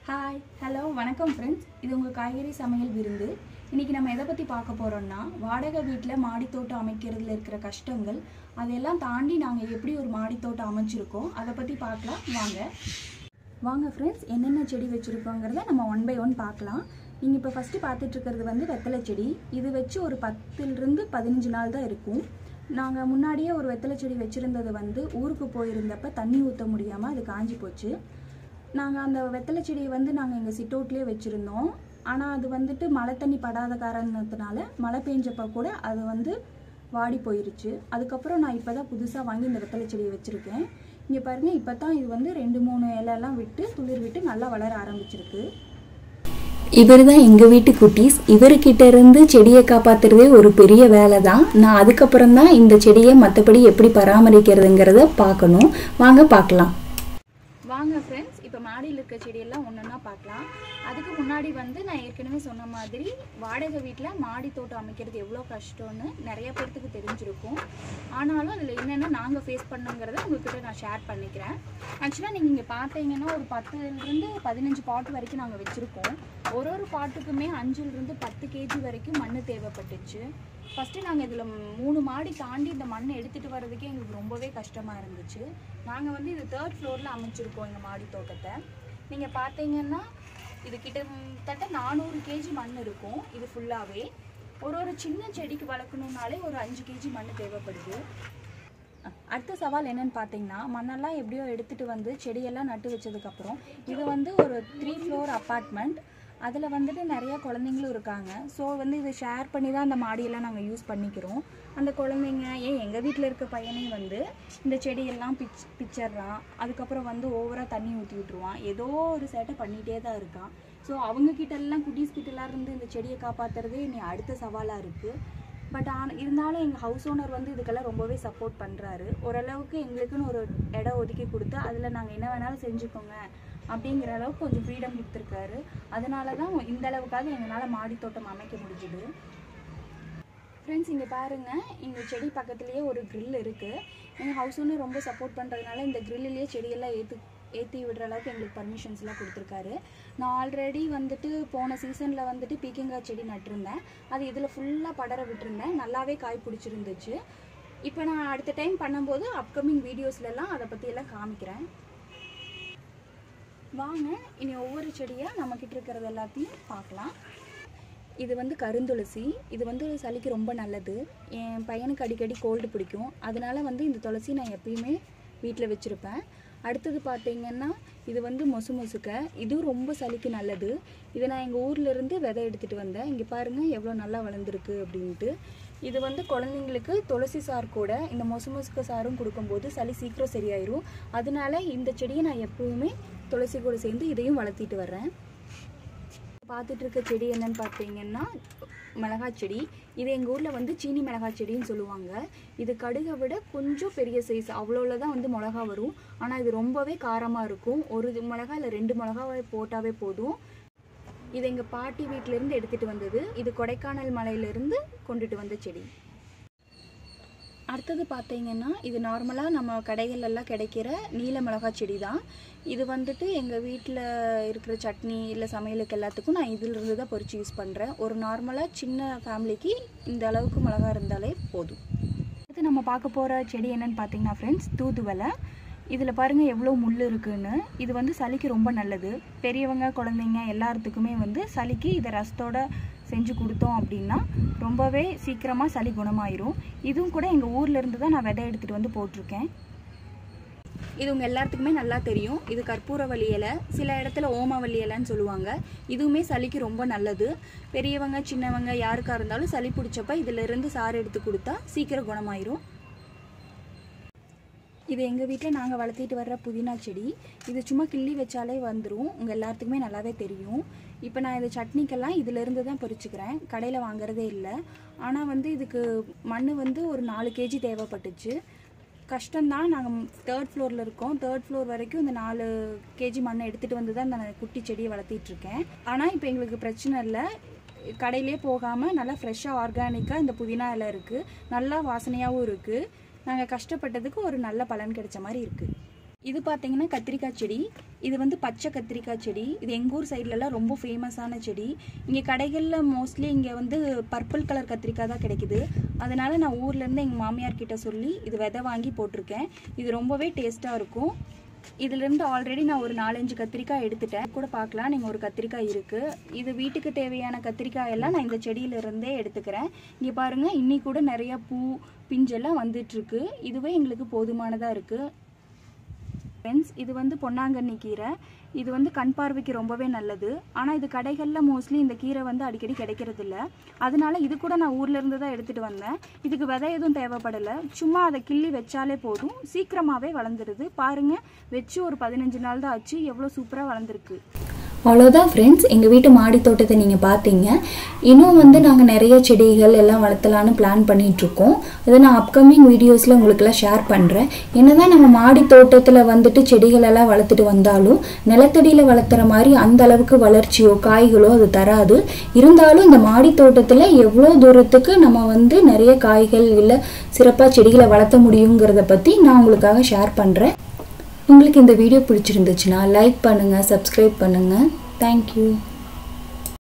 hi hello வணக்கம் friends இது உங்கள் காய்கறி சமையல் விருந்து இன்றைக்கி நம்ம எதை பற்றி பார்க்க போகிறோம்னா வாடகை வீட்டில் மாடித்தோட்டம் அமைக்கிறதுல இருக்கிற கஷ்டங்கள் அதையெல்லாம் தாண்டி நாங்கள் எப்படி ஒரு மாடித்தோட்டம் அமைச்சிருக்கோம் அதை பற்றி பார்க்கலாம் வாங்க வாங்க ஃப்ரெண்ட்ஸ் என்னென்ன செடி வச்சுருக்கோங்கிறத நம்ம ஒன் பை ஒன் பார்க்கலாம் நீங்கள் இப்போ ஃபஸ்ட்டு பார்த்துட்டு இருக்கிறது வந்து வெத்தலை செடி இது வச்சு ஒரு பத்துலேருந்து பதினஞ்சு நாள் தான் இருக்கும் நாங்கள் முன்னாடியே ஒரு வெத்தலை செடி வச்சுருந்தது வந்து ஊருக்கு போயிருந்தப்ப தண்ணி ஊற்ற முடியாமல் அது காஞ்சி போச்சு நாங்கள் அந்த வெத்தலை செடியை வந்து நாங்கள் எங்கள் சிட்டோட்லேயே வச்சுருந்தோம் ஆனால் அது வந்துட்டு மழை தண்ணி படாத காரணத்தினால மழை பெஞ்சப்போ கூட அது வந்து வாடி போயிருச்சு அதுக்கப்புறம் நான் இப்போ தான் புதுசாக வாங்கி இந்த வெத்தலை செடியை வச்சுருக்கேன் இங்கே பாருங்கள் இப்போ தான் இது வந்து ரெண்டு மூணு இலையெல்லாம் விட்டு துளிர் விட்டு நல்லா வளர ஆரம்பிச்சிருக்கு இவர் தான் எங்கள் வீட்டு குட்டீஸ் இவர்கிட்ட இருந்து செடியை காப்பாத்துறதே ஒரு பெரிய வேலை தான் நான் அதுக்கப்புறம் தான் இந்த செடியை மற்றபடி எப்படி பராமரிக்கிறதுங்கிறத பார்க்கணும் வாங்க பார்க்கலாம் வாங்க ஃப்ரெண்ட்ஸ் இப்போ மாடியில் இருக்க செடியெல்லாம் ஒன்று ஒன்றா பார்க்கலாம் அதுக்கு முன்னாடி வந்து நான் ஏற்கனவே சொன்ன மாதிரி வாடகை வீட்டில் மாடி தோட்டம் அமைக்கிறது எவ்வளோ கஷ்டம்னு நிறைய பேர்த்துக்கு தெரிஞ்சிருக்கும் ஆனாலும் அதில் என்னென்ன நாங்கள் ஃபேஸ் பண்ணுங்கிறத உங்ககிட்ட நான் ஷேர் பண்ணிக்கிறேன் ஆக்சுவலாக நீங்கள் இங்கே பார்த்தீங்கன்னா ஒரு பத்துலேருந்து பதினஞ்சு பாட் வரைக்கும் நாங்கள் வச்சுருக்கோம் ஒரு ஒரு பாட்டுக்குமே அஞ்சுலேருந்து பத்து கேஜி வரைக்கும் மண் தேவைப்பட்டுச்சு ஃபஸ்ட்டு நாங்கள் இதில் மூணு மாடி தாண்டி இந்த மண்ணை எடுத்துகிட்டு வர்றதுக்கே எங்களுக்கு ரொம்பவே கஷ்டமாக இருந்துச்சு நாங்கள் வந்து இது தேர்ட் ஃப்ளோரில் அமைச்சிருக்கோம் எங்கள் மாடி தோட்டத்தை நீங்கள் பார்த்தீங்கன்னா இது கிட்டத்தட்ட நானூறு கேஜி மண் இருக்கும் இது ஃபுல்லாகவே ஒரு ஒரு சின்ன செடிக்கு வளர்க்கணுன்னாலே ஒரு அஞ்சு கேஜி மண் தேவைப்படுது அடுத்த சவால் என்னன்னு பார்த்தீங்கன்னா மண்ணெல்லாம் எப்படியோ எடுத்துகிட்டு வந்து செடியெல்லாம் நட்டு வச்சதுக்கப்புறம் இது வந்து ஒரு த்ரீ ஃப்ளோர் அப்பார்ட்மெண்ட் அதில் வந்துட்டு நிறைய குழந்தைங்களும் இருக்காங்க ஸோ வந்து இதை ஷேர் பண்ணி தான் அந்த மாடியெல்லாம் நாங்கள் யூஸ் பண்ணிக்கிறோம் அந்த குழந்தைங்க ஏன் எங்கள் வீட்டில் இருக்க பையனே வந்து இந்த செடியெல்லாம் பிச் பிச்சிடுறான் அதுக்கப்புறம் வந்து ஓவராக தண்ணி ஊற்றி விட்டுருவான் ஏதோ ஒரு சேட்டை பண்ணிகிட்டே தான் இருக்கான் ஸோ அவங்கக்கிட்ட எல்லாம் குட்டீஸ் கிட்டலாம் இருந்து இந்த செடியை காப்பாற்றுறதே இனி அடுத்த சவாலாக இருக்குது பட் ஆனால் இருந்தாலும் எங்கள் ஹவுஸ் ஓனர் வந்து இதுக்கெல்லாம் ரொம்பவே சப்போர்ட் பண்ணுறாரு ஓரளவுக்கு எங்களுக்குன்னு ஒரு இடம் ஒதுக்கி கொடுத்து அதில் நாங்கள் என்ன வேணாலும் செஞ்சுக்கோங்க அப்படிங்கிற அளவுக்கு கொஞ்சம் ஃப்ரீடம் கொடுத்துருக்காரு அதனால தான் இந்த அளவுக்காவது எங்களால் மாடி தோட்டம் அமைக்க முடிஞ்சுது ஃப்ரெண்ட்ஸ் இங்கே பாருங்கள் இந்த செடி பக்கத்துலேயே ஒரு grill இருக்குது எங்கள் ஹவுஸ் ஓனர் ரொம்ப சப்போர்ட் பண்ணுறதுனால இந்த கிரில்லையே செடியெல்லாம் ஏற்று ஏற்றி விடுற அளவுக்கு எங்களுக்கு பர்மிஷன்ஸ்லாம் கொடுத்துருக்காரு நான் ஆல்ரெடி வந்துட்டு போன சீசனில் வந்துட்டு பீக்கிங்காய் செடி நட்டிருந்தேன் அது இதில் ஃபுல்லாக படர விட்டுருந்தேன் நல்லாவே காய் பிடிச்சிருந்துச்சு இப்போ நான் அடுத்த டைம் பண்ணும்போது அப்கமிங் வீடியோஸ்லலாம் அதை பற்றியெல்லாம் காமிக்கிறேன் வாங்க இனி ஒவ்வொரு செடியாக நம்மக்கிட்ட இருக்கிறது எல்லாத்தையும் பார்க்கலாம் இது வந்து கருந்துளசி இது வந்து சளிக்கு ரொம்ப நல்லது என் பையனுக்கு அடிக்கடி கோல்டு பிடிக்கும் அதனால வந்து இந்த துளசி நான் எப்பயுமே வீட்டில் வச்சுருப்பேன் அடுத்தது பார்த்தீங்கன்னா இது வந்து மொசு மொசுக்க இதுவும் ரொம்ப சளிக்கு நல்லது இதை நான் எங்கள் ஊர்லேருந்து விதை எடுத்துகிட்டு வந்தேன் இங்கே பாருங்கள் எவ்வளோ நல்லா வளர்ந்துருக்கு அப்படின்ட்டு இது வந்து குழந்தைங்களுக்கு துளசி சார் கூட இந்த மொசு மொசுக்க சாரும் கொடுக்கும்போது சளி சீக்கிரம் சரியாயிரும் அதனால இந்த செடியை நான் எப்பவுமே துளசி கூட சேர்ந்து இதையும் வளர்த்திட்டு வர்றேன் பார்த்துட்டு இருக்க செடி என்னன்னு பார்த்தீங்கன்னா மிளகாய் செடி இது எங்கள் ஊரில் வந்து சீனி மிளகாய் செடின்னு சொல்லுவாங்க இது கடுகை விட கொஞ்சம் பெரிய சைஸ் அவ்வளோல தான் வந்து மிளகா வரும் ஆனால் இது ரொம்பவே காரமாக இருக்கும் ஒரு மிளகா இல்லை ரெண்டு மிளகாவை போட்டாவே போதும் இது எங்கள் பாட்டி வீட்டிலேருந்து எடுத்துகிட்டு வந்தது இது கொடைக்கானல் மலையிலேருந்து கொண்டுட்டு வந்த செடி அடுத்தது பார்த்தீங்கன்னா இது நார்மலாக நம்ம கடைகள் எல்லாம் கிடைக்கிற நீல மிளகாய் செடி தான் இது வந்துட்டு எங்கள் வீட்டில் இருக்கிற சட்னி இல்லை சமையலுக்கு எல்லாத்துக்கும் நான் இதிலிருந்து தான் பொரிச்சு யூஸ் பண்ணுறேன் ஒரு நார்மலாக சின்ன ஃபேமிலிக்கு இந்த அளவுக்கு மிளகா இருந்தாலே போதும் அடுத்து நம்ம பார்க்க போகிற செடி என்னன்னு பார்த்தீங்கன்னா ஃப்ரெண்ட்ஸ் தூதுவலை இதில் பாருங்கள் எவ்வளோ முள் இருக்குன்னு இது வந்து சளிக்கு ரொம்ப நல்லது பெரியவங்க குழந்தைங்க எல்லாத்துக்குமே வந்து சளிக்கு இதை ரசத்தோட செஞ்சு கொடுத்தோம் அப்படின்னா ரொம்பவே சீக்கிரமாக சளி குணமாயிரும் இதுவும் கூட எங்கள் ஊர்ல இருந்து தான் நான் விதை எடுத்துகிட்டு வந்து போட்டிருக்கேன் இது உங்கள் எல்லாத்துக்குமே நல்லா தெரியும் இது கற்பூரவள்ளி இலை சில இடத்துல ஓமவள்ளி இலைன்னு சொல்லுவாங்க இதுவுமே சளிக்கு ரொம்ப நல்லது பெரியவங்க சின்னவங்க யாருக்காக இருந்தாலும் சளி பிடிச்சப்ப இதில் இருந்து சாறு எடுத்து கொடுத்தா சீக்கிரம் குணமாயிரும் இது எங்கள் வீட்டில் நாங்கள் வளர்த்திட்டு வர்ற புதினா செடி இது சும்மா கிள்ளி வச்சாலே வந்துடும் உங்கள் எல்லாத்துக்குமே நல்லாவே தெரியும் இப்போ நான் இது சட்னிக்கெல்லாம் இதிலிருந்து தான் பொரிச்சுக்கிறேன் கடையில் வாங்குறதே இல்லை ஆனால் வந்து இதுக்கு மண் வந்து ஒரு நாலு கேஜி தேவைப்பட்டுச்சு கஷ்டம்தான் நாங்கள் தேர்ட் ஃப்ளோரில் இருக்கோம் தேர்ட் ஃப்ளோர் வரைக்கும் இந்த நாலு கேஜி மண்ணை எடுத்துகிட்டு வந்து தான் நான் குட்டி செடியை வளர்த்திட்டு இருக்கேன் ஆனால் இப்போ எங்களுக்கு பிரச்சனை இல்லை கடையிலே போகாமல் நல்லா ஃப்ரெஷ்ஷாக ஆர்கானிக்காக இந்த புதினா இலை இருக்குது நல்லா வாசனையாகவும் இருக்குது நாங்கள் கஷ்டப்பட்டதுக்கு ஒரு நல்ல பலன் கிடைச்ச மாதிரி இருக்குது இது பார்த்தீங்கன்னா கத்திரிக்காய் செடி இது வந்து பச்சை கத்திரிக்காய் செடி இது எங்கள் ஊர் சைட்லலாம் ரொம்ப ஃபேமஸான செடி இங்கே கடைகளில் மோஸ்ட்லி இங்கே வந்து பர்பிள் கலர் கத்திரிக்காய் தான் கிடைக்குது அதனால் நான் ஊர்லேருந்து எங்கள் மாமியார் கிட்ட சொல்லி இது விதை வாங்கி போட்டிருக்கேன் இது ரொம்பவே டேஸ்ட்டாக இருக்கும் இதுலேருந்து ஆல்ரெடி நான் ஒரு நாலஞ்சு கத்திரிக்காய் எடுத்துட்டேன் கூட பார்க்கலாம் நீங்கள் ஒரு கத்திரிக்காய் இருக்குது இது வீட்டுக்கு தேவையான கத்திரிக்காய் எல்லாம் நான் இந்த செடியிலிருந்தே எடுத்துக்கிறேன் இங்கே பாருங்கள் இன்னி கூட நிறைய பூ பிஞ்செல்லாம் வந்துட்டுருக்கு இதுவே எங்களுக்கு போதுமானதாக இருக்குது ஃப்ரெண்ட்ஸ் இது வந்து பொன்னாங்கண்ணி கீரை இது வந்து கண் பார்வைக்கு ரொம்பவே நல்லது ஆனால் இது கடைகளில் மோஸ்ட்லி இந்த கீரை வந்து அடிக்கடி கிடைக்கிறதில்ல அதனால இது கூட நான் ஊர்ல இருந்து தான் எடுத்துகிட்டு வந்தேன் இதுக்கு விதை எதுவும் தேவைப்படலை சும்மா அதை கிள்ளி வச்சாலே போதும் சீக்கிரமாகவே வளர்ந்துருது பாருங்கள் வச்சு ஒரு பதினஞ்சு நாள் தான் ஆச்சு எவ்வளோ சூப்பராக வளர்ந்துருக்கு அவ்வளோதான் ஃப்ரெண்ட்ஸ் எங்கள் வீட்டு மாடி தோட்டத்தை நீங்கள் பார்த்தீங்க இன்னும் வந்து நாங்கள் நிறைய செடிகள் எல்லாம் வளர்த்தலான்னு பிளான் பண்ணிகிட்ருக்கோம் அதை நான் அப்கமிங் வீடியோஸில் உங்களுக்கெல்லாம் ஷேர் பண்ணுறேன் என்னதான் நம்ம மாடி தோட்டத்தில் வந்துட்டு செடிகள் எல்லாம் வளர்த்துட்டு வந்தாலும் நிலத்தடியில் வளர்த்துற மாதிரி அந்த அளவுக்கு வளர்ச்சியோ காய்களோ அது தராது இருந்தாலும் இந்த மாடி தோட்டத்தில் எவ்வளோ தூரத்துக்கு நம்ம வந்து நிறைய காய்கள் இல்லை சிறப்பாக செடிகளை வளர்த்த முடியுங்கிறத பற்றி நான் உங்களுக்காக ஷேர் பண்ணுறேன் உங்களுக்கு இந்த வீடியோ பிடிச்சிருந்துச்சுன்னா லைக் பண்ணுங்கள் சப்ஸ்கிரைப் பண்ணுங்கள் தேங்க்யூ